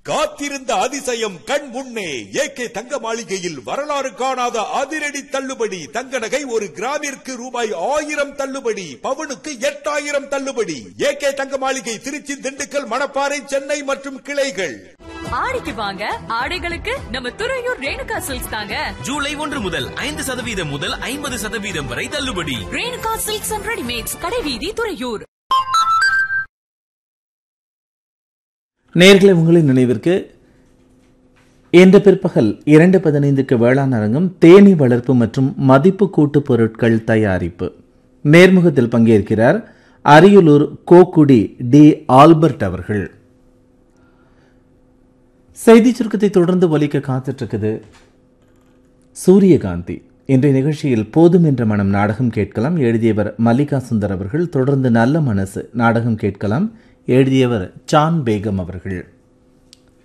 காத்திருந்த அதிசயம் கண் முன்னே ஏகே தங்க மாளிகையில் வரலாறு காணாத அதிரடி தள்ளுபடி தங்க நகை ஒரு கிராமிற்கு ரூபாய் ஆயிரம் தள்ளுபடி பவுனுக்கு எட்டாயிரம் தள்ளுபடி ஏகே தங்க மாளிகை திருச்சி திண்டுக்கல் மணப்பாறை சென்னை மற்றும் கிளைகள் ஆடிக்கு வாங்க ஆடைகளுக்கு நம்ம துறையூர் ரேணுகா சில்க்ஸ் தாங்க ஜூலை ஒன்று முதல் ஐந்து சதவீதம் முதல் ஐம்பது சதவீதம் வரை தள்ளுபடி ரேணுகா சில்க்ஸ் அண்ட் ரெடிமேட்ஸ் கடைவீதி துறையூர் நேர்களை உங்களின் நினைவிற்கு இன்று பிற்பகல் இரண்டு பதினைந்துக்கு வேளாண் அரங்கம் தேனீ வளர்ப்பு மற்றும் மதிப்பு கூட்டு பொருட்கள் தயாரிப்பு நேர்முகத்தில் பங்கேற்கிறார் அரியலூர் கோக்குடி டி ஆல்பர்ட் அவர்கள் செய்தி சுருக்கத்தை தொடர்ந்து ஒலிக்க காத்துட்டு இருக்குது சூரியகாந்தி இன்றைய நிகழ்ச்சியில் போதும் என்ற மனம் நாடகம் கேட்கலாம் எழுதியவர் மல்லிகா சுந்தர் அவர்கள் தொடர்ந்து நல்ல மனசு நாடகம் கேட்கலாம் எழுதியவர் சான் பேகம் அவர்கள்